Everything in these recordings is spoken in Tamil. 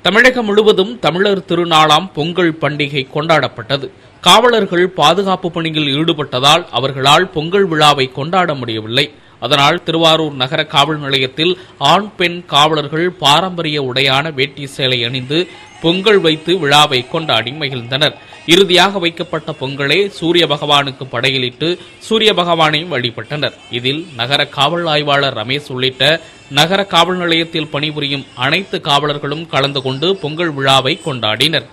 தமிழகம் முழுவதும் தமிழர் திருநாளாம் பொங்கல் பண்டிகை கொண்டாடப்பட்டது காவலர்கள் பாதுகாப்பு பணியில் ஈடுபட்டதால் அவர்களால் பொங்கல் விழாவை கொண்டாட முடியவில்லை அதனால் திருவாரூர் நகர காவல் நிலையத்தில் ஆண் பெண் காவலர்கள் பாரம்பரிய உடையான வேட்டி சேலை அணிந்து பொங்கல் வைத்து விழாவை கொண்டாடி மகிழ்ந்தனர் இறுதியாக வைக்கப்பட்ட பொங்கலை சூரிய பகவானுக்கு படையலிட்டு சூரிய பகவானை வழிபட்டனர் இதில் நகர காவல் ஆய்வாளர் ரமேஷ் உள்ளிட்ட நகர காவல் நிலையத்தில் பணிபுரியும் அனைத்து காவலர்களும் கலந்து கொண்டு பொங்கல் விழாவை கொண்டாடினர்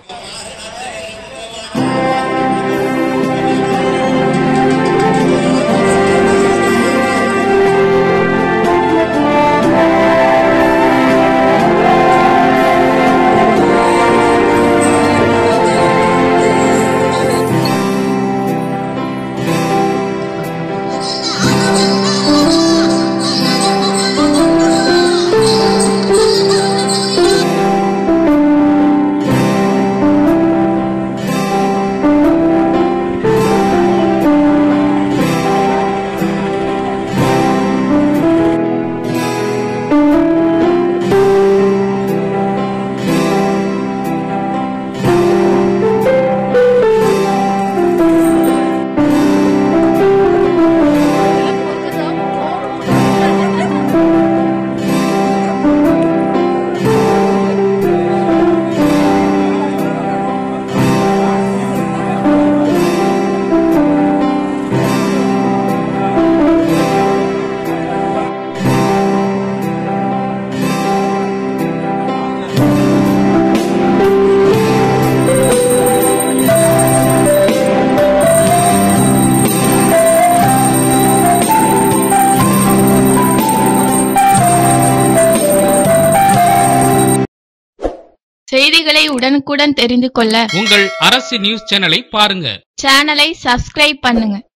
செய்திகளை உடனுக்குடன் தெரிந்து கொள்ள உங்கள் அரசு நியூஸ் சேனலை பாருங்க சேனலை சப்ஸ்கிரைப் பண்ணுங்க